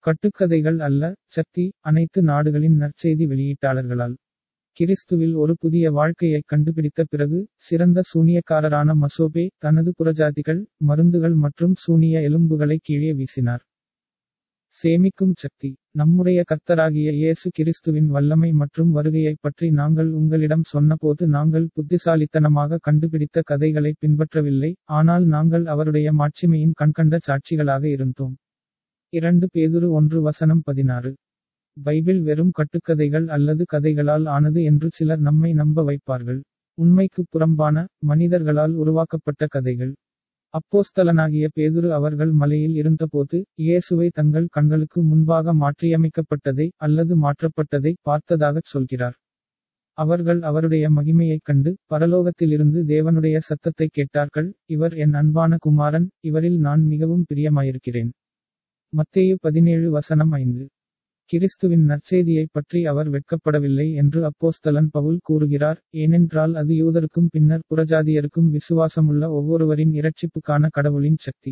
கட்டுக்கதைகள் அல்ல சக்தி அனைத்து நாடுகளின் நற்செய்தி வெளியீட்டாளர்களால் கிறிஸ்துவில் ஒரு புதிய வாழ்க்கையை கண்டுபிடித்த பிறகு சிறந்த சூனியக்காரரான மசோபே தனது புறஜாதிகள் மருந்துகள் மற்றும் சூனிய எலும்புகளை கீழே வீசினார் சேமிக்கும் சக்தி நம்முடைய கர்த்தராகிய இயேசு கிறிஸ்துவின் வல்லமை மற்றும் வருகையைப் பற்றி நாங்கள் உங்களிடம் சொன்னபோது நாங்கள் புத்திசாலித்தனமாக கண்டுபிடித்த கதைகளை பின்பற்றவில்லை ஆனால் நாங்கள் அவருடைய மாட்சிமையின் கண்கண்ட சாட்சிகளாக இருந்தோம் இரண்டு பேதுரு ஒன்று வசனம் பதினாறு பைபிள் வெறும் கட்டுக்கதைகள் அல்லது கதைகளால் ஆனது என்று சிலர் நம்மை நம்ப வைப்பார்கள் உண்மைக்கு புறம்பான மனிதர்களால் உருவாக்கப்பட்ட கதைகள் அப்போஸ்தலனாகிய பேதுரு அவர்கள் மலையில் இருந்தபோது இயேசுவை தங்கள் கண்களுக்கு முன்பாக மாற்றியமைக்கப்பட்டதை அல்லது மாற்றப்பட்டதை பார்த்ததாகச் சொல்கிறார் அவர்கள் அவருடைய மகிமையைக் கண்டு பரலோகத்திலிருந்து தேவனுடைய சத்தத்தை கேட்டார்கள் இவர் என் அன்பான குமாரன் இவரில் நான் மிகவும் பிரியமாயிருக்கிறேன் மத்தேயு பதினேழு வசனம் ஐந்து கிறிஸ்துவின் நற்செய்தியைப் பற்றி அவர் வெட்கப்படவில்லை என்று அப்போஸ்தலன் பவுல் கூறுகிறார் ஏனென்றால் அது யூதருக்கும் பின்னர் புறஜாதியருக்கும் விசுவாசமுள்ள ஒவ்வொருவரின் இரட்சிப்புக்கான கடவுளின் சக்தி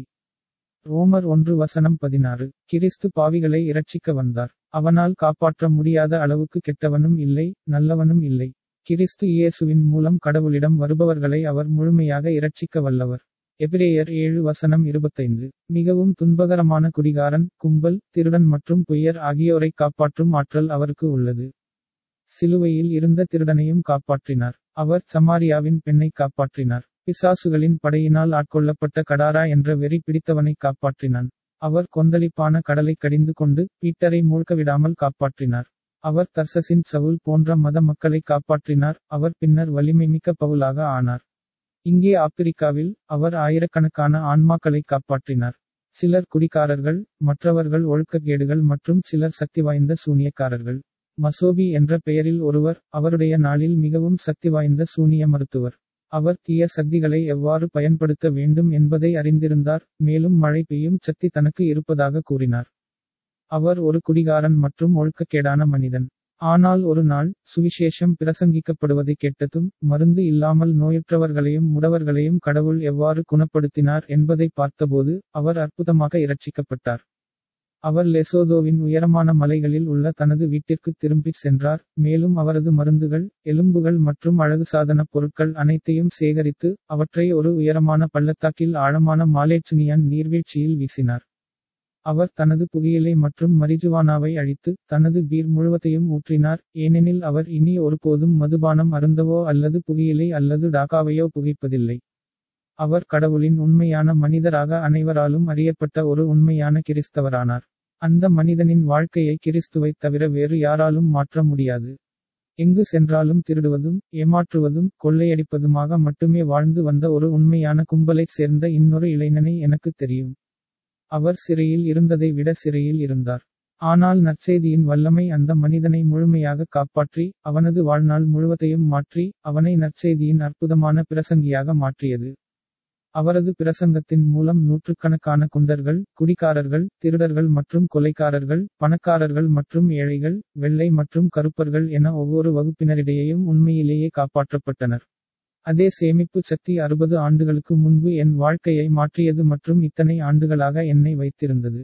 ரோமர் ஒன்று வசனம் பதினாறு கிறிஸ்து பாவிகளை இரட்சிக்க வந்தார் அவனால் காப்பாற்ற முடியாத அளவுக்கு கெட்டவனும் இல்லை நல்லவனும் இல்லை கிறிஸ்து இயேசுவின் மூலம் கடவுளிடம் வருபவர்களை அவர் முழுமையாக இரட்சிக்க வல்லவர் எபிரேயர் ஏழு வசனம் இருபத்தைந்து மிகவும் துன்பகரமான குடிகாரன் கும்பல் திருடன் மற்றும் பொய்யர் ஆகியோரை காப்பாற்றும் ஆற்றல் அவருக்கு உள்ளது சிலுவையில் இருந்த திருடனையும் காப்பாற்றினார் அவர் சமாரியாவின் பெண்ணை காப்பாற்றினார் பிசாசுகளின் படையினால் ஆட்கொள்ளப்பட்ட கடாரா என்ற வெறி பிடித்தவனை காப்பாற்றினான் அவர் கொந்தளிப்பான கடலை கடிந்து கொண்டு பீட்டரை மூழ்கவிடாமல் காப்பாற்றினார் அவர் தர்சசின் சவுல் போன்ற மத மக்களை காப்பாற்றினார் அவர் பின்னர் வலிமைமிக்க பவுலாக ஆனார் இங்கே ஆப்பிரிக்காவில் அவர் ஆயிரக்கணக்கான ஆன்மாக்களை காப்பாற்றினார் சிலர் குடிகாரர்கள் மற்றவர்கள் ஒழுக்கக்கேடுகள் மற்றும் சிலர் சக்தி வாய்ந்த சூனியக்காரர்கள் மசோபி என்ற பெயரில் ஒருவர் அவருடைய நாளில் மிகவும் சக்தி வாய்ந்த சூனிய மருத்துவர் அவர் தீய சக்திகளை எவ்வாறு பயன்படுத்த வேண்டும் என்பதை அறிந்திருந்தார் மேலும் மழை பெய்யும் சக்தி தனக்கு இருப்பதாக கூறினார் அவர் ஒரு குடிகாரன் மற்றும் ஒழுக்கக்கேடான மனிதன் ஆனால் ஒரு நாள் சுவிசேஷம் பிரசங்கிக்கப்படுவதை கேட்டதும் மருந்து இல்லாமல் நோயுற்றவர்களையும் முடவர்களையும் கடவுள் எவ்வாறு குணப்படுத்தினார் என்பதை பார்த்தபோது அவர் அற்புதமாக இரட்சிக்கப்பட்டார் அவர் லெசோதோவின் உயரமான மலைகளில் உள்ள தனது வீட்டிற்கு திரும்பிச் சென்றார் மேலும் அவரது மருந்துகள் எலும்புகள் மற்றும் அழகு சாதன பொருட்கள் அனைத்தையும் சேகரித்து அவற்றை ஒரு உயரமான பள்ளத்தாக்கில் ஆழமான மாலேச்சுனியான் நீர்வீழ்ச்சியில் வீசினார் அவர் தனது புகையிலை மற்றும் மரிஜுவானாவை அழித்து தனது பீர் முழுவதையும் ஊற்றினார் ஏனெனில் அவர் இனி ஒருபோதும் மதுபானம் அருந்தவோ அல்லது புகையிலை அல்லது டாக்காவையோ புகைப்பதில்லை அவர் கடவுளின் உண்மையான மனிதராக அனைவராலும் அறியப்பட்ட ஒரு உண்மையான கிறிஸ்தவரானார் அந்த மனிதனின் வாழ்க்கையை கிறிஸ்துவைத் தவிர வேறு யாராலும் மாற்ற முடியாது எங்கு சென்றாலும் திருடுவதும் ஏமாற்றுவதும் கொள்ளையடிப்பதுமாக மட்டுமே வாழ்ந்து வந்த ஒரு உண்மையான கும்பலைச் சேர்ந்த இன்னொரு இளைஞனை எனக்கு தெரியும் அவர் சிறையில் இருந்ததை விட சிறையில் இருந்தார் ஆனால் நற்செய்தியின் வல்லமை அந்த மனிதனை முழுமையாக காப்பாற்றி அவனது வாழ்நாள் முழுவதையும் மாற்றி அவனை நற்செய்தியின் அற்புதமான பிரசங்கியாக மாற்றியது அவரது பிரசங்கத்தின் மூலம் நூற்றுக்கணக்கான குண்டர்கள் குடிகாரர்கள் திருடர்கள் மற்றும் கொலைக்காரர்கள் பணக்காரர்கள் மற்றும் ஏழைகள் வெள்ளை மற்றும் கருப்பர்கள் என ஒவ்வொரு வகுப்பினரிடையேயும் உண்மையிலேயே காப்பாற்றப்பட்டனர் அதே சேமிப்பு சக்தி அறுபது ஆண்டுகளுக்கு முன்பு என் வாழ்க்கையை மாற்றியது மற்றும் இத்தனை ஆண்டுகளாக என்னை வைத்திருந்தது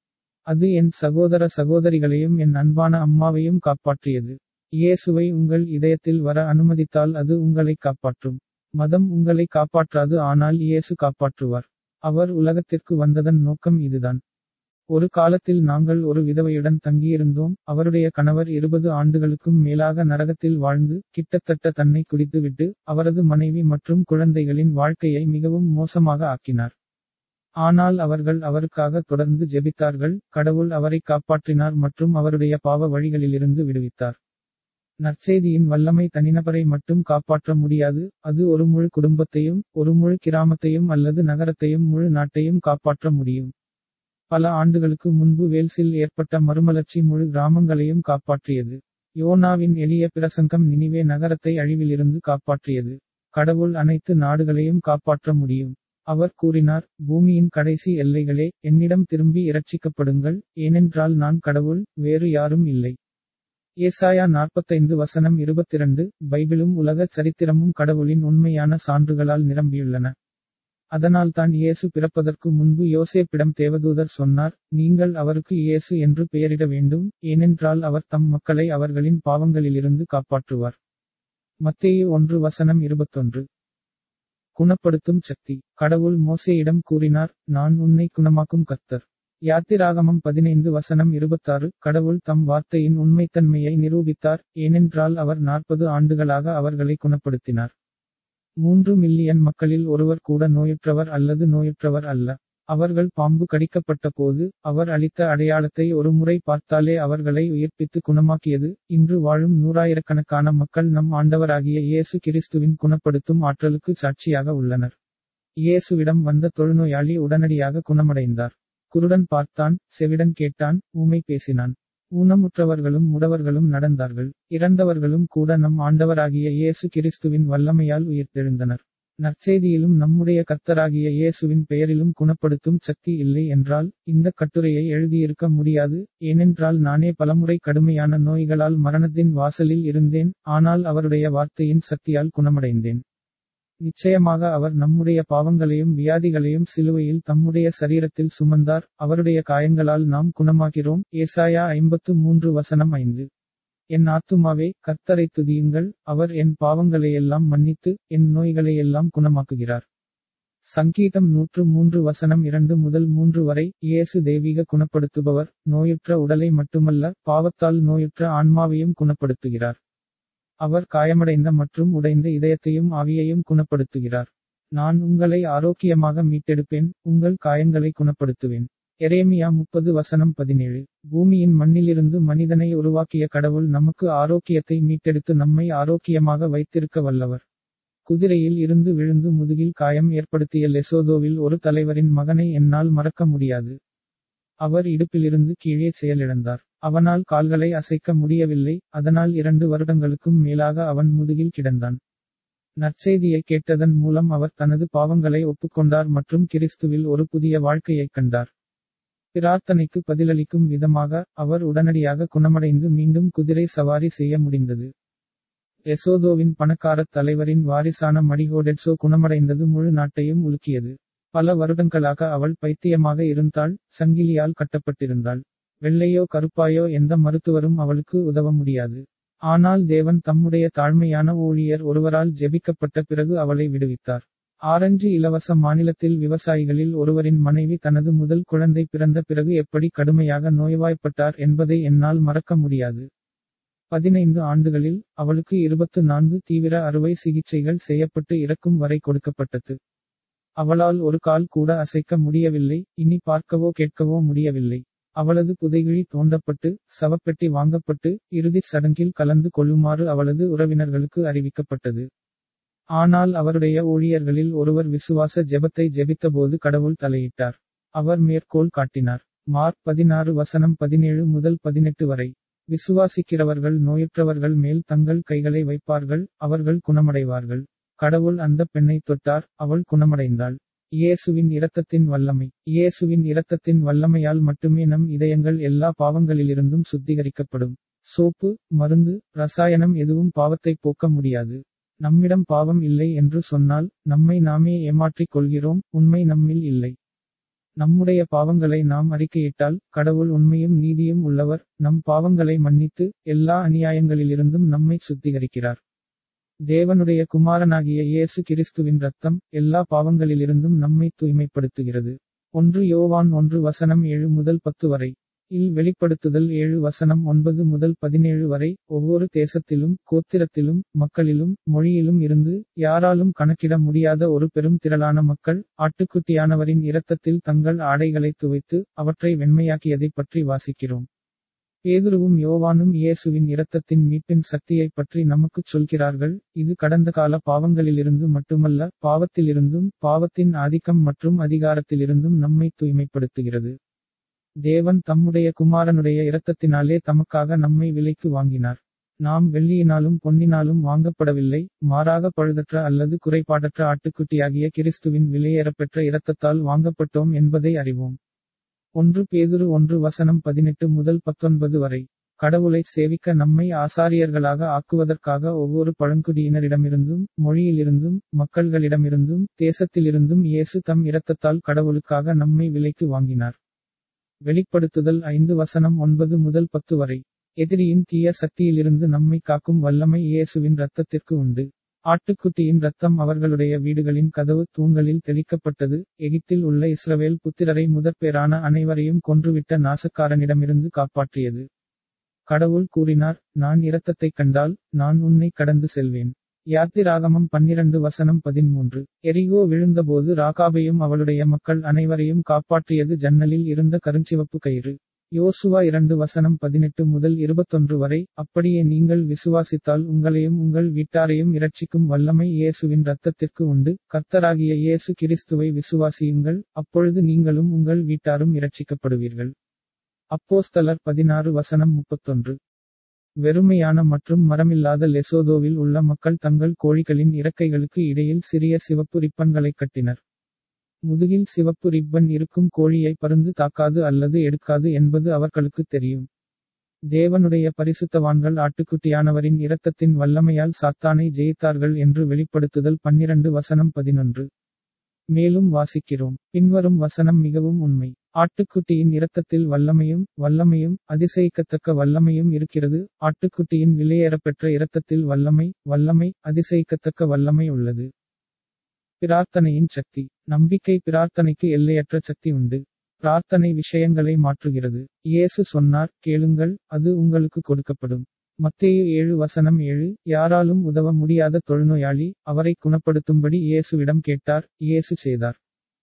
அது என் சகோதர சகோதரிகளையும் என் அன்பான அம்மாவையும் காப்பாற்றியது இயேசுவை உங்கள் இதயத்தில் வர அனுமதித்தால் அது உங்களை காப்பாற்றும் மதம் உங்களை காப்பாற்றாது ஆனால் இயேசு காப்பாற்றுவார் அவர் உலகத்திற்கு வந்ததன் நோக்கம் இதுதான் ஒரு காலத்தில் நாங்கள் ஒரு விதவையுடன் தங்கியிருந்தோம் அவருடைய கணவர் இருபது ஆண்டுகளுக்கும் மேலாக நரகத்தில் வாழ்ந்து கிட்டத்தட்ட தன்னை குடித்துவிட்டு அவரது மனைவி மற்றும் குழந்தைகளின் வாழ்க்கையை மிகவும் மோசமாக ஆக்கினார் ஆனால் அவர்கள் அவருக்காக தொடர்ந்து ஜெபித்தார்கள் கடவுள் அவரை காப்பாற்றினார் மற்றும் அவருடைய பாவ வழிகளிலிருந்து விடுவித்தார் நற்செய்தியின் வல்லமை தனிநபரை மட்டும் காப்பாற்ற முடியாது அது ஒரு முழு குடும்பத்தையும் ஒரு முழு கிராமத்தையும் அல்லது நகரத்தையும் முழு நாட்டையும் காப்பாற்ற முடியும் பல ஆண்டுகளுக்கு முன்பு வேல்ஸில் ஏற்பட்ட மறுமலர்ச்சி முழு கிராமங்களையும் காப்பாற்றியது யோனாவின் எளிய பிரசங்கம் நினிவே நகரத்தை அழிவிலிருந்து காப்பாற்றியது கடவுள் அனைத்து நாடுகளையும் காப்பாற்ற முடியும் அவர் கூறினார் பூமியின் கடைசி எல்லைகளே என்னிடம் திரும்பி இரட்சிக்கப்படுங்கள் ஏனென்றால் நான் கடவுள் வேறு யாரும் இல்லை ஏசாயா நாற்பத்தைந்து வசனம் இருபத்திரண்டு பைபிளும் உலக சரித்திரமும் கடவுளின் உண்மையான சான்றுகளால் நிரம்பியுள்ளன அதனால்தான் இயேசு பிறப்பதற்கு முன்பு யோசேப்பிடம் தேவதூதர் சொன்னார் நீங்கள் அவருக்கு இயேசு என்று பெயரிட வேண்டும் ஏனென்றால் அவர் தம் மக்களை அவர்களின் பாவங்களிலிருந்து காப்பாற்றுவார் மத்தேயு ஒன்று வசனம் இருபத்தொன்று குணப்படுத்தும் சக்தி கடவுள் மோசேயிடம் கூறினார் நான் உன்னை குணமாக்கும் கர்த்தர் யாத்திராகமம் பதினைந்து வசனம் இருபத்தாறு கடவுள் தம் வார்த்தையின் உண்மைத்தன்மையை நிரூபித்தார் ஏனென்றால் அவர் நாற்பது ஆண்டுகளாக அவர்களை குணப்படுத்தினார் மூன்று மில்லியன் மக்களில் ஒருவர் கூட நோயுற்றவர் அல்லது நோயுற்றவர் அல்ல அவர்கள் பாம்பு கடிக்கப்பட்ட போது அவர் அளித்த அடையாளத்தை ஒரு முறை பார்த்தாலே அவர்களை உயிர்ப்பித்து குணமாக்கியது இன்று வாழும் நூறாயிரக்கணக்கான மக்கள் நம் ஆண்டவராகிய இயேசு கிறிஸ்துவின் குணப்படுத்தும் ஆற்றலுக்கு சாட்சியாக உள்ளனர் இயேசுவிடம் வந்த தொழுநோயாளி உடனடியாக குணமடைந்தார் குருடன் பார்த்தான் செவிடன் கேட்டான் ஊமை பேசினான் ஊனமுற்றவர்களும் முடவர்களும் நடந்தார்கள் இறந்தவர்களும் கூட நம் ஆண்டவராகிய இயேசு கிறிஸ்துவின் வல்லமையால் உயிர்த்தெழுந்தனர் நற்செய்தியிலும் நம்முடைய கர்த்தராகிய இயேசுவின் பெயரிலும் குணப்படுத்தும் சக்தி இல்லை என்றால் இந்த கட்டுரையை எழுதியிருக்க முடியாது ஏனென்றால் நானே பலமுறை கடுமையான நோய்களால் மரணத்தின் வாசலில் இருந்தேன் ஆனால் அவருடைய வார்த்தையின் சக்தியால் குணமடைந்தேன் நிச்சயமாக அவர் நம்முடைய பாவங்களையும் வியாதிகளையும் சிலுவையில் தம்முடைய சரீரத்தில் சுமந்தார் அவருடைய காயங்களால் நாம் குணமாகிறோம் ஏசாயா ஐம்பத்து மூன்று வசனம் ஐந்து என் ஆத்துமாவே கர்த்தரை துதியுங்கள் அவர் என் பாவங்களையெல்லாம் மன்னித்து என் நோய்களையெல்லாம் குணமாக்குகிறார் சங்கீதம் நூற்று மூன்று வசனம் இரண்டு முதல் மூன்று வரை இயேசு தெய்வீக குணப்படுத்துபவர் நோயுற்ற உடலை மட்டுமல்ல பாவத்தால் நோயுற்ற ஆன்மாவையும் குணப்படுத்துகிறார் அவர் காயமடைந்த மற்றும் உடைந்த இதயத்தையும் ஆவியையும் குணப்படுத்துகிறார் நான் உங்களை ஆரோக்கியமாக மீட்டெடுப்பேன் உங்கள் காயங்களை குணப்படுத்துவேன் எரேமியா முப்பது வசனம் பதினேழு பூமியின் மண்ணிலிருந்து மனிதனை உருவாக்கிய கடவுள் நமக்கு ஆரோக்கியத்தை மீட்டெடுத்து நம்மை ஆரோக்கியமாக வைத்திருக்க வல்லவர் குதிரையில் இருந்து விழுந்து முதுகில் காயம் ஏற்படுத்திய லெசோதோவில் ஒரு தலைவரின் மகனை என்னால் மறக்க முடியாது அவர் இடுப்பிலிருந்து கீழே செயலிழந்தார் அவனால் கால்களை அசைக்க முடியவில்லை அதனால் இரண்டு வருடங்களுக்கும் மேலாக அவன் முதுகில் கிடந்தான் நற்செய்தியை கேட்டதன் மூலம் அவர் தனது பாவங்களை ஒப்புக்கொண்டார் மற்றும் கிறிஸ்துவில் ஒரு புதிய வாழ்க்கையைக் கண்டார் பிரார்த்தனைக்கு பதிலளிக்கும் விதமாக அவர் உடனடியாக குணமடைந்து மீண்டும் குதிரை சவாரி செய்ய முடிந்தது எசோதோவின் பணக்காரத் தலைவரின் வாரிசான மடிகோடெட்சோ குணமடைந்தது முழு நாட்டையும் உலுக்கியது பல வருடங்களாக அவள் பைத்தியமாக இருந்தாள் சங்கிலியால் கட்டப்பட்டிருந்தாள் வெள்ளையோ கருப்பாயோ எந்த மருத்துவரும் அவளுக்கு உதவ முடியாது ஆனால் தேவன் தம்முடைய தாழ்மையான ஊழியர் ஒருவரால் ஜெபிக்கப்பட்ட பிறகு அவளை விடுவித்தார் ஆரஞ்சு இலவச மாநிலத்தில் விவசாயிகளில் ஒருவரின் மனைவி தனது முதல் குழந்தை பிறந்த பிறகு எப்படி கடுமையாக நோய்வாய்ப்பட்டார் என்பதை என்னால் மறக்க முடியாது பதினைந்து ஆண்டுகளில் அவளுக்கு இருபத்து நான்கு தீவிர அறுவை சிகிச்சைகள் செய்யப்பட்டு இறக்கும் வரை கொடுக்கப்பட்டது அவளால் ஒரு கால் கூட அசைக்க முடியவில்லை இனி பார்க்கவோ கேட்கவோ முடியவில்லை அவளது புதைகுழி தோண்டப்பட்டு சவப்பெட்டி வாங்கப்பட்டு இறுதிச் சடங்கில் கலந்து கொள்ளுமாறு அவளது உறவினர்களுக்கு அறிவிக்கப்பட்டது ஆனால் அவருடைய ஊழியர்களில் ஒருவர் விசுவாச ஜெபத்தை ஜெபித்தபோது கடவுள் தலையிட்டார் அவர் மேற்கோள் காட்டினார் மார்க் பதினாறு வசனம் பதினேழு முதல் பதினெட்டு வரை விசுவாசிக்கிறவர்கள் நோயுற்றவர்கள் மேல் தங்கள் கைகளை வைப்பார்கள் அவர்கள் குணமடைவார்கள் கடவுள் அந்த பெண்ணை தொட்டார் அவள் குணமடைந்தாள் இயேசுவின் இரத்தத்தின் வல்லமை இயேசுவின் இரத்தத்தின் வல்லமையால் மட்டுமே நம் இதயங்கள் எல்லா பாவங்களிலிருந்தும் சுத்திகரிக்கப்படும் சோப்பு மருந்து ரசாயனம் எதுவும் பாவத்தை போக்க முடியாது நம்மிடம் பாவம் இல்லை என்று சொன்னால் நம்மை நாமே ஏமாற்றிக் கொள்கிறோம் உண்மை நம்மில் இல்லை நம்முடைய பாவங்களை நாம் அறிக்கையிட்டால் கடவுள் உண்மையும் நீதியும் உள்ளவர் நம் பாவங்களை மன்னித்து எல்லா அநியாயங்களிலிருந்தும் நம்மை சுத்திகரிக்கிறார் தேவனுடைய குமாரனாகிய இயேசு கிறிஸ்துவின் ரத்தம் எல்லா பாவங்களிலிருந்தும் நம்மை தூய்மைப்படுத்துகிறது ஒன்று யோவான் ஒன்று வசனம் ஏழு முதல் பத்து வரை இல் வெளிப்படுத்துதல் ஏழு வசனம் ஒன்பது முதல் பதினேழு வரை ஒவ்வொரு தேசத்திலும் கோத்திரத்திலும் மக்களிலும் மொழியிலும் இருந்து யாராலும் கணக்கிட முடியாத ஒரு பெரும் திரளான மக்கள் ஆட்டுக்குட்டியானவரின் இரத்தத்தில் தங்கள் ஆடைகளை துவைத்து அவற்றை வெண்மையாக்கியதைப் பற்றி வாசிக்கிறோம் பேதுருவும் யோவானும் இயேசுவின் இரத்தத்தின் மீட்பின் சக்தியைப் பற்றி நமக்குச் சொல்கிறார்கள் இது கடந்த கால பாவங்களிலிருந்து மட்டுமல்ல பாவத்திலிருந்தும் பாவத்தின் ஆதிக்கம் மற்றும் அதிகாரத்திலிருந்தும் நம்மை தூய்மைப்படுத்துகிறது தேவன் தம்முடைய குமாரனுடைய இரத்தத்தினாலே தமக்காக நம்மை விலைக்கு வாங்கினார் நாம் வெள்ளியினாலும் பொன்னினாலும் வாங்கப்படவில்லை மாறாக பழுதற்ற அல்லது குறைபாடற்ற ஆட்டுக்குட்டியாகிய கிறிஸ்துவின் விலையேறப்பெற்ற இரத்தத்தால் வாங்கப்பட்டோம் என்பதை அறிவோம் ஒன்று பேதுரு ஒன்று வசனம் பதினெட்டு முதல் பத்தொன்பது வரை கடவுளை சேவிக்க நம்மை ஆசாரியர்களாக ஆக்குவதற்காக ஒவ்வொரு பழங்குடியினரிடமிருந்தும் மொழியிலிருந்தும் மக்கள்களிடமிருந்தும் தேசத்திலிருந்தும் இயேசு தம் இரத்தத்தால் கடவுளுக்காக நம்மை விலைக்கு வாங்கினார் வெளிப்படுத்துதல் ஐந்து வசனம் ஒன்பது முதல் பத்து வரை எதிரியின் தீய சக்தியிலிருந்து நம்மை காக்கும் வல்லமை இயேசுவின் இரத்தத்திற்கு உண்டு ஆட்டுக்குட்டியின் ரத்தம் அவர்களுடைய வீடுகளின் கதவு தூண்களில் தெளிக்கப்பட்டது எகிப்தில் உள்ள இஸ்ரவேல் புத்திரரை முதற்பேரான அனைவரையும் கொன்றுவிட்ட நாசக்காரனிடமிருந்து காப்பாற்றியது கடவுள் கூறினார் நான் இரத்தத்தைக் கண்டால் நான் உன்னை கடந்து செல்வேன் யாத்திராகமம் பன்னிரண்டு வசனம் பதிமூன்று எரிகோ விழுந்தபோது ராகாபையும் அவளுடைய மக்கள் அனைவரையும் காப்பாற்றியது ஜன்னலில் இருந்த கருஞ்சிவப்பு கயிறு யோசுவா இரண்டு வசனம் பதினெட்டு முதல் இருபத்தொன்று வரை அப்படியே நீங்கள் விசுவாசித்தால் உங்களையும் உங்கள் வீட்டாரையும் இரட்சிக்கும் வல்லமை இயேசுவின் இரத்தத்திற்கு உண்டு கர்த்தராகிய இயேசு கிறிஸ்துவை விசுவாசியுங்கள் அப்பொழுது நீங்களும் உங்கள் வீட்டாரும் இரட்சிக்கப்படுவீர்கள் அப்போஸ்தலர் பதினாறு வசனம் முப்பத்தொன்று வெறுமையான மற்றும் மரமில்லாத லெசோதோவில் உள்ள மக்கள் தங்கள் கோழிகளின் இறக்கைகளுக்கு இடையில் சிறிய சிவப்பு ரிப்பன்களை கட்டினர் முதுகில் சிவப்பு ரிப்பன் இருக்கும் கோழியை பருந்து தாக்காது அல்லது எடுக்காது என்பது அவர்களுக்கு தெரியும் தேவனுடைய பரிசுத்தவான்கள் ஆட்டுக்குட்டியானவரின் இரத்தத்தின் வல்லமையால் சாத்தானை ஜெயித்தார்கள் என்று வெளிப்படுத்துதல் பன்னிரண்டு வசனம் பதினொன்று மேலும் வாசிக்கிறோம் பின்வரும் வசனம் மிகவும் உண்மை ஆட்டுக்குட்டியின் இரத்தத்தில் வல்லமையும் வல்லமையும் அதிசயிக்கத்தக்க வல்லமையும் இருக்கிறது ஆட்டுக்குட்டியின் விலையேறப்பெற்ற இரத்தத்தில் வல்லமை வல்லமை அதிசயிக்கத்தக்க வல்லமை உள்ளது பிரார்த்தனையின் சக்தி நம்பிக்கை பிரார்த்தனைக்கு எல்லையற்ற சக்தி உண்டு பிரார்த்தனை விஷயங்களை மாற்றுகிறது இயேசு சொன்னார் கேளுங்கள் அது உங்களுக்கு கொடுக்கப்படும் மத்தேயு ஏழு வசனம் ஏழு யாராலும் உதவ முடியாத தொழுநோயாளி அவரை குணப்படுத்தும்படி இயேசுவிடம் கேட்டார் இயேசு செய்தார்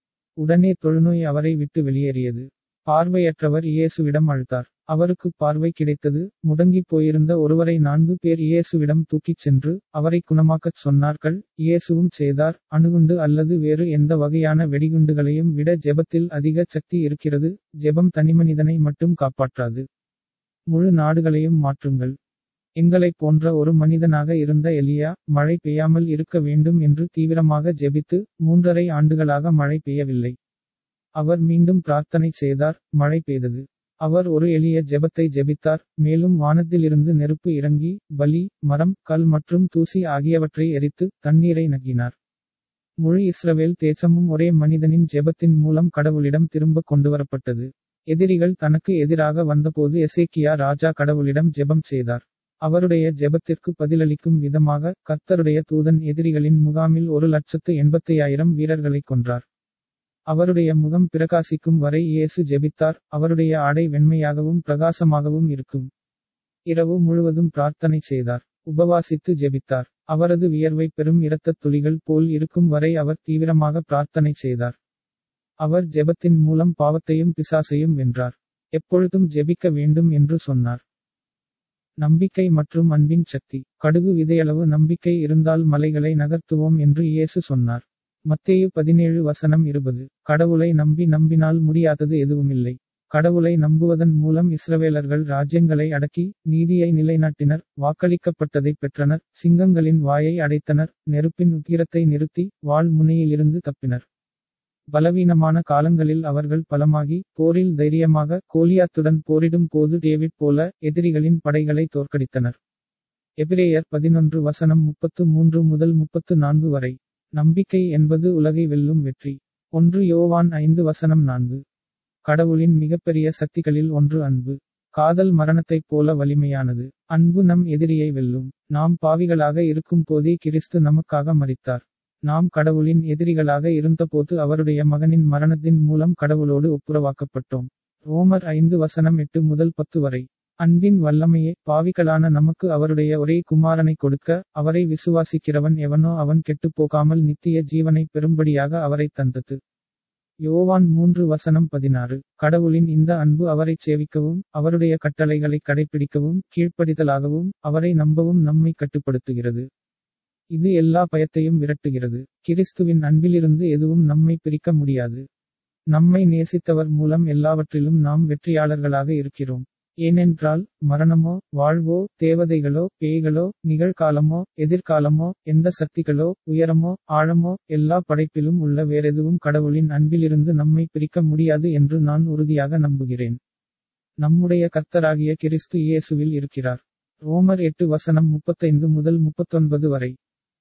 உடனே தொழுநோய் அவரை விட்டு வெளியேறியது பார்வையற்றவர் இயேசுவிடம் அழுத்தார் அவருக்கு பார்வை கிடைத்தது முடங்கி போயிருந்த ஒருவரை நான்கு பேர் இயேசுவிடம் தூக்கிச் சென்று அவரை குணமாக்கச் சொன்னார்கள் இயேசுவும் செய்தார் அணுகுண்டு அல்லது வேறு எந்த வகையான வெடிகுண்டுகளையும் விட ஜெபத்தில் அதிக சக்தி இருக்கிறது ஜெபம் தனிமனிதனை மட்டும் காப்பாற்றாது முழு நாடுகளையும் மாற்றுங்கள் எங்களைப் போன்ற ஒரு மனிதனாக இருந்த எலியா மழை பெய்யாமல் இருக்க வேண்டும் என்று தீவிரமாக ஜெபித்து மூன்றரை ஆண்டுகளாக மழை பெய்யவில்லை அவர் மீண்டும் பிரார்த்தனை செய்தார் மழை பெய்தது அவர் ஒரு எளிய ஜெபத்தை ஜெபித்தார் மேலும் வானத்திலிருந்து நெருப்பு இறங்கி பலி மரம் கல் மற்றும் தூசி ஆகியவற்றை எரித்து தண்ணீரை நக்கினார் முழு இஸ்ரவேல் தேசமும் ஒரே மனிதனின் ஜெபத்தின் மூலம் கடவுளிடம் திரும்ப கொண்டுவரப்பட்டது எதிரிகள் தனக்கு எதிராக வந்தபோது எசேக்கியா ராஜா கடவுளிடம் ஜெபம் செய்தார் அவருடைய ஜெபத்திற்கு பதிலளிக்கும் விதமாக கர்த்தருடைய தூதன் எதிரிகளின் முகாமில் ஒரு லட்சத்து எண்பத்தையாயிரம் வீரர்களை கொன்றார் அவருடைய முகம் பிரகாசிக்கும் வரை இயேசு ஜெபித்தார் அவருடைய ஆடை வெண்மையாகவும் பிரகாசமாகவும் இருக்கும் இரவு முழுவதும் பிரார்த்தனை செய்தார் உபவாசித்து ஜெபித்தார் அவரது வியர்வை பெரும் இரத்தத் துளிகள் போல் இருக்கும் வரை அவர் தீவிரமாக பிரார்த்தனை செய்தார் அவர் ஜெபத்தின் மூலம் பாவத்தையும் பிசாசையும் வென்றார் எப்பொழுதும் ஜெபிக்க வேண்டும் என்று சொன்னார் நம்பிக்கை மற்றும் அன்பின் சக்தி கடுகு விதையளவு நம்பிக்கை இருந்தால் மலைகளை நகர்த்துவோம் என்று இயேசு சொன்னார் மத்தேயு பதினேழு வசனம் இருபது கடவுளை நம்பி நம்பினால் முடியாதது எதுவுமில்லை கடவுளை நம்புவதன் மூலம் இஸ்ரவேலர்கள் ராஜ்யங்களை அடக்கி நீதியை நிலைநாட்டினர் வாக்களிக்கப்பட்டதை பெற்றனர் சிங்கங்களின் வாயை அடைத்தனர் நெருப்பின் உக்கிரத்தை நிறுத்தி வாழ் முனையிலிருந்து தப்பினர் பலவீனமான காலங்களில் அவர்கள் பலமாகி போரில் தைரியமாக கோலியாத்துடன் போரிடும் போது டேவிட் போல எதிரிகளின் படைகளை தோற்கடித்தனர் எபிரேயர் பதினொன்று வசனம் முப்பத்து மூன்று முதல் முப்பத்து நான்கு வரை நம்பிக்கை என்பது உலகை வெல்லும் வெற்றி ஒன்று யோவான் ஐந்து வசனம் நான்கு கடவுளின் மிகப்பெரிய சக்திகளில் ஒன்று அன்பு காதல் மரணத்தைப் போல வலிமையானது அன்பு நம் எதிரியை வெல்லும் நாம் பாவிகளாக இருக்கும் போதே கிறிஸ்து நமக்காக மரித்தார் நாம் கடவுளின் எதிரிகளாக இருந்தபோது அவருடைய மகனின் மரணத்தின் மூலம் கடவுளோடு ஒப்புரவாக்கப்பட்டோம் ரோமர் ஐந்து வசனம் எட்டு முதல் பத்து வரை அன்பின் வல்லமையே பாவிகளான நமக்கு அவருடைய ஒரே குமாரனை கொடுக்க அவரை விசுவாசிக்கிறவன் எவனோ அவன் கெட்டுப்போகாமல் நித்திய ஜீவனை பெறும்படியாக அவரை தந்தது யோவான் மூன்று வசனம் பதினாறு கடவுளின் இந்த அன்பு அவரைச் சேவிக்கவும் அவருடைய கட்டளைகளை கடைபிடிக்கவும் கீழ்ப்படிதலாகவும் அவரை நம்பவும் நம்மை கட்டுப்படுத்துகிறது இது எல்லா பயத்தையும் விரட்டுகிறது கிறிஸ்துவின் அன்பிலிருந்து எதுவும் நம்மை பிரிக்க முடியாது நம்மை நேசித்தவர் மூலம் எல்லாவற்றிலும் நாம் வெற்றியாளர்களாக இருக்கிறோம் ஏனென்றால் மரணமோ வாழ்வோ தேவதைகளோ பேய்களோ நிகழ்காலமோ எதிர்காலமோ எந்த சக்திகளோ உயரமோ ஆழமோ எல்லா படைப்பிலும் உள்ள வேறெதுவும் கடவுளின் அன்பிலிருந்து நம்மை பிரிக்க முடியாது என்று நான் உறுதியாக நம்புகிறேன் நம்முடைய கர்த்தராகிய கிறிஸ்து இயேசுவில் இருக்கிறார் ரோமர் எட்டு வசனம் முப்பத்தைந்து முதல் முப்பத்தொன்பது வரை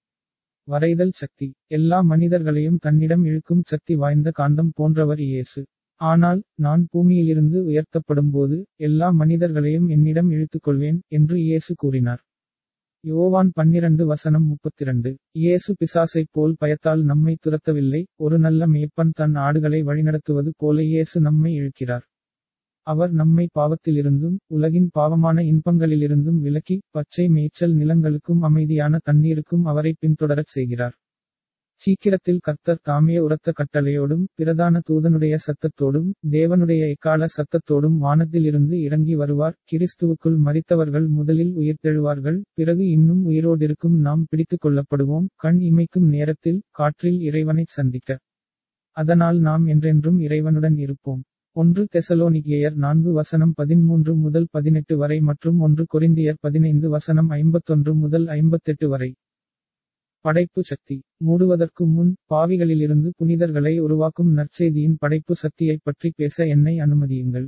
வரைதல் சக்தி எல்லா மனிதர்களையும் தன்னிடம் இழுக்கும் சக்தி வாய்ந்த காந்தம் போன்றவர் இயேசு ஆனால் நான் பூமியிலிருந்து உயர்த்தப்படும்போது எல்லா மனிதர்களையும் என்னிடம் இழுத்துக்கொள்வேன் என்று இயேசு கூறினார் யோவான் பன்னிரண்டு வசனம் முப்பத்திரண்டு இயேசு பிசாசைப் போல் பயத்தால் நம்மை துரத்தவில்லை ஒரு நல்ல மேய்ப்பன் தன் ஆடுகளை வழிநடத்துவது போல இயேசு நம்மை இழுக்கிறார் அவர் நம்மை பாவத்திலிருந்தும் உலகின் பாவமான இன்பங்களிலிருந்தும் விலக்கி பச்சை மேய்ச்சல் நிலங்களுக்கும் அமைதியான தண்ணீருக்கும் அவரை பின்தொடரச் செய்கிறார் சீக்கிரத்தில் கர்த்தர் தாமே உரத்த கட்டளையோடும் பிரதான தூதனுடைய சத்தத்தோடும் தேவனுடைய எக்கால சத்தத்தோடும் வானத்திலிருந்து இறங்கி வருவார் கிறிஸ்துவுக்குள் மறித்தவர்கள் முதலில் உயிர்த்தெழுவார்கள் பிறகு இன்னும் உயிரோடிருக்கும் நாம் பிடித்துக் கொள்ளப்படுவோம் கண் இமைக்கும் நேரத்தில் காற்றில் இறைவனை சந்திக்க அதனால் நாம் என்றென்றும் இறைவனுடன் இருப்போம் ஒன்று தெசலோனிகேயர் நான்கு வசனம் பதிமூன்று முதல் பதினெட்டு வரை மற்றும் ஒன்று கொரிந்தியர் பதினைந்து வசனம் ஐம்பத்தொன்று முதல் ஐம்பத்தெட்டு வரை படைப்பு சக்தி மூடுவதற்கு முன் பாவிகளிலிருந்து புனிதர்களை உருவாக்கும் நற்செய்தியின் படைப்பு சக்தியைப் பற்றி பேச என்னை அனுமதியுங்கள்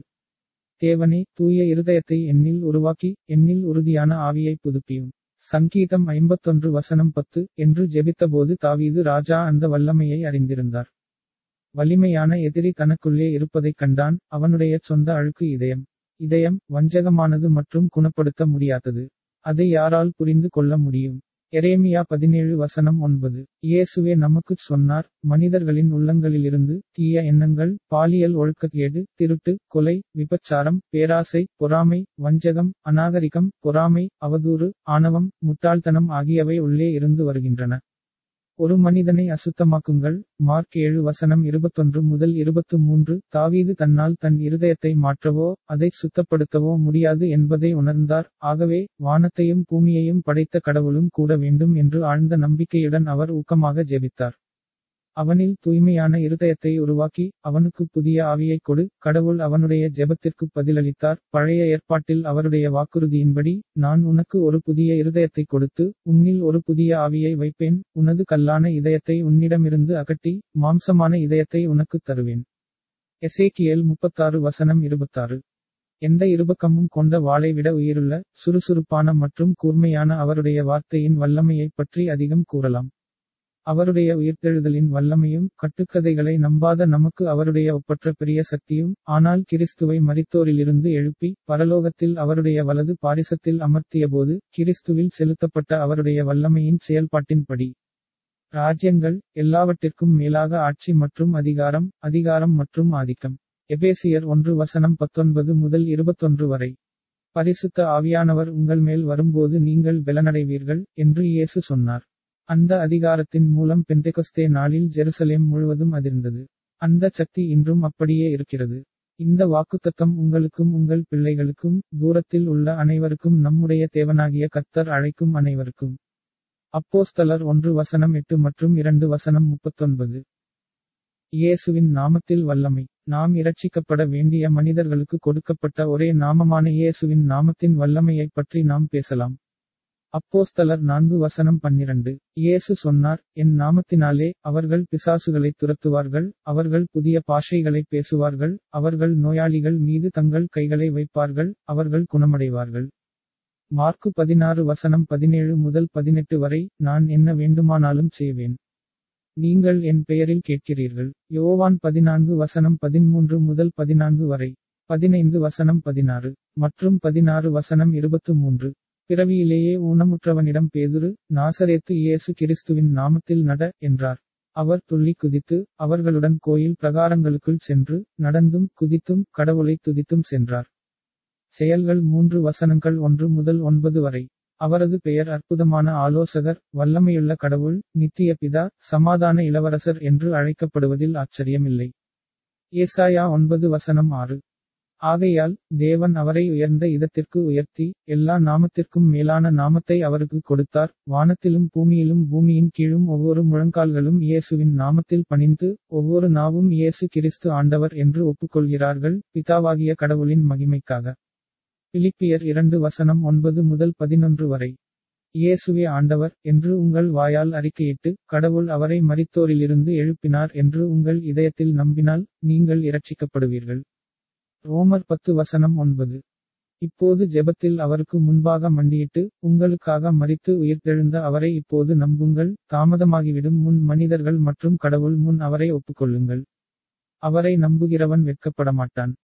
தேவனே தூய இருதயத்தை என்னில் உருவாக்கி என்னில் உறுதியான ஆவியை புதுப்பியும் சங்கீதம் ஐம்பத்தொன்று வசனம் பத்து என்று ஜெபித்தபோது தாவீது ராஜா அந்த வல்லமையை அறிந்திருந்தார் வலிமையான எதிரி தனக்குள்ளே இருப்பதைக் கண்டான் அவனுடைய சொந்த அழுக்கு இதயம் இதயம் வஞ்சகமானது மற்றும் குணப்படுத்த முடியாதது அதை யாரால் புரிந்து கொள்ள முடியும் எரேமியா பதினேழு வசனம் ஒன்பது இயேசுவே நமக்குச் சொன்னார் மனிதர்களின் உள்ளங்களிலிருந்து தீய எண்ணங்கள் பாலியல் ஒழுக்கக்கேடு திருட்டு கொலை விபச்சாரம் பேராசை பொறாமை வஞ்சகம் அநாகரிகம் பொறாமை அவதூறு ஆணவம் முட்டாள்தனம் ஆகியவை உள்ளே இருந்து வருகின்றன ஒரு மனிதனை அசுத்தமாக்குங்கள் மார்க் ஏழு வசனம் இருபத்தொன்று முதல் இருபத்து மூன்று தாவீது தன்னால் தன் இருதயத்தை மாற்றவோ அதை சுத்தப்படுத்தவோ முடியாது என்பதை உணர்ந்தார் ஆகவே வானத்தையும் பூமியையும் படைத்த கடவுளும் கூட வேண்டும் என்று ஆழ்ந்த நம்பிக்கையுடன் அவர் ஊக்கமாக ஜெபித்தார் அவனில் தூய்மையான இருதயத்தை உருவாக்கி அவனுக்கு புதிய ஆவியை கொடு கடவுள் அவனுடைய ஜெபத்திற்கு பதிலளித்தார் பழைய ஏற்பாட்டில் அவருடைய வாக்குறுதியின்படி நான் உனக்கு ஒரு புதிய இருதயத்தை கொடுத்து உன்னில் ஒரு புதிய ஆவியை வைப்பேன் உனது கல்லான இதயத்தை உன்னிடமிருந்து அகட்டி மாம்சமான இதயத்தை உனக்கு தருவேன் எசேக்கியல் முப்பத்தாறு வசனம் இருபத்தாறு எந்த இருபக்கமும் கொண்ட வாளை விட உயிருள்ள சுறுசுறுப்பான மற்றும் கூர்மையான அவருடைய வார்த்தையின் வல்லமையைப் பற்றி அதிகம் கூறலாம் அவருடைய உயிர்த்தெழுதலின் வல்லமையும் கட்டுக்கதைகளை நம்பாத நமக்கு அவருடைய ஒப்பற்ற பெரிய சக்தியும் ஆனால் கிறிஸ்துவை மரித்தோரிலிருந்து எழுப்பி பரலோகத்தில் அவருடைய வலது பாரிசத்தில் அமர்த்தியபோது கிறிஸ்துவில் செலுத்தப்பட்ட அவருடைய வல்லமையின் செயல்பாட்டின்படி ராஜ்யங்கள் எல்லாவற்றிற்கும் மேலாக ஆட்சி மற்றும் அதிகாரம் அதிகாரம் மற்றும் ஆதிக்கம் எபேசியர் ஒன்று வசனம் பத்தொன்பது முதல் இருபத்தொன்று வரை பரிசுத்த ஆவியானவர் உங்கள் மேல் வரும்போது நீங்கள் பெலனடைவீர்கள் என்று இயேசு சொன்னார் அந்த அதிகாரத்தின் மூலம் பெந்தெகொஸ்தே நாளில் ஜெருசலேம் முழுவதும் அதிர்ந்தது அந்த சக்தி இன்றும் அப்படியே இருக்கிறது இந்த வாக்குத்தத்தம் உங்களுக்கும் உங்கள் பிள்ளைகளுக்கும் தூரத்தில் உள்ள அனைவருக்கும் நம்முடைய தேவனாகிய கர்த்தர் அழைக்கும் அனைவருக்கும் அப்போஸ்தலர் ஒன்று வசனம் எட்டு மற்றும் இரண்டு வசனம் முப்பத்தொன்பது இயேசுவின் நாமத்தில் வல்லமை நாம் இரட்சிக்கப்பட வேண்டிய மனிதர்களுக்கு கொடுக்கப்பட்ட ஒரே நாமமான இயேசுவின் நாமத்தின் வல்லமையைப் பற்றி நாம் பேசலாம் அப்போஸ்தலர் நான்கு வசனம் பன்னிரண்டு இயேசு சொன்னார் என் நாமத்தினாலே அவர்கள் பிசாசுகளை துரத்துவார்கள் அவர்கள் புதிய பாஷைகளை பேசுவார்கள் அவர்கள் நோயாளிகள் மீது தங்கள் கைகளை வைப்பார்கள் அவர்கள் குணமடைவார்கள் மார்க்கு பதினாறு வசனம் பதினேழு முதல் பதினெட்டு வரை நான் என்ன வேண்டுமானாலும் செய்வேன் நீங்கள் என் பெயரில் கேட்கிறீர்கள் யோவான் பதினான்கு வசனம் பதிமூன்று முதல் பதினான்கு வரை பதினைந்து வசனம் பதினாறு மற்றும் பதினாறு வசனம் இருபத்து மூன்று பிறவியிலேயே ஊனமுற்றவனிடம் பேதுரு நாசரேத்து இயேசு கிறிஸ்துவின் நாமத்தில் நட என்றார் அவர் துள்ளி குதித்து அவர்களுடன் கோயில் பிரகாரங்களுக்குள் சென்று நடந்தும் குதித்தும் கடவுளை துதித்தும் சென்றார் செயல்கள் மூன்று வசனங்கள் ஒன்று முதல் ஒன்பது வரை அவரது பெயர் அற்புதமான ஆலோசகர் வல்லமையுள்ள கடவுள் நித்திய பிதா சமாதான இளவரசர் என்று அழைக்கப்படுவதில் ஆச்சரியமில்லை ஏசாயா ஒன்பது வசனம் ஆறு ஆகையால் தேவன் அவரை உயர்ந்த இதத்திற்கு உயர்த்தி எல்லா நாமத்திற்கும் மேலான நாமத்தை அவருக்கு கொடுத்தார் வானத்திலும் பூமியிலும் பூமியின் கீழும் ஒவ்வொரு முழங்கால்களும் இயேசுவின் நாமத்தில் பணிந்து ஒவ்வொரு நாவும் இயேசு கிறிஸ்து ஆண்டவர் என்று ஒப்புக்கொள்கிறார்கள் பிதாவாகிய கடவுளின் மகிமைக்காக பிலிப்பியர் இரண்டு வசனம் ஒன்பது முதல் பதினொன்று வரை இயேசுவே ஆண்டவர் என்று உங்கள் வாயால் அறிக்கையிட்டு கடவுள் அவரை மரித்தோரிலிருந்து எழுப்பினார் என்று உங்கள் இதயத்தில் நம்பினால் நீங்கள் இரட்சிக்கப்படுவீர்கள் ரோமர் பத்து வசனம் ஒன்பது இப்போது ஜெபத்தில் அவருக்கு முன்பாக மண்டியிட்டு உங்களுக்காக மரித்து உயிர்த்தெழுந்த அவரை இப்போது நம்புங்கள் தாமதமாகிவிடும் முன் மனிதர்கள் மற்றும் கடவுள் முன் அவரை ஒப்புக்கொள்ளுங்கள் அவரை நம்புகிறவன் வெட்கப்படமாட்டான்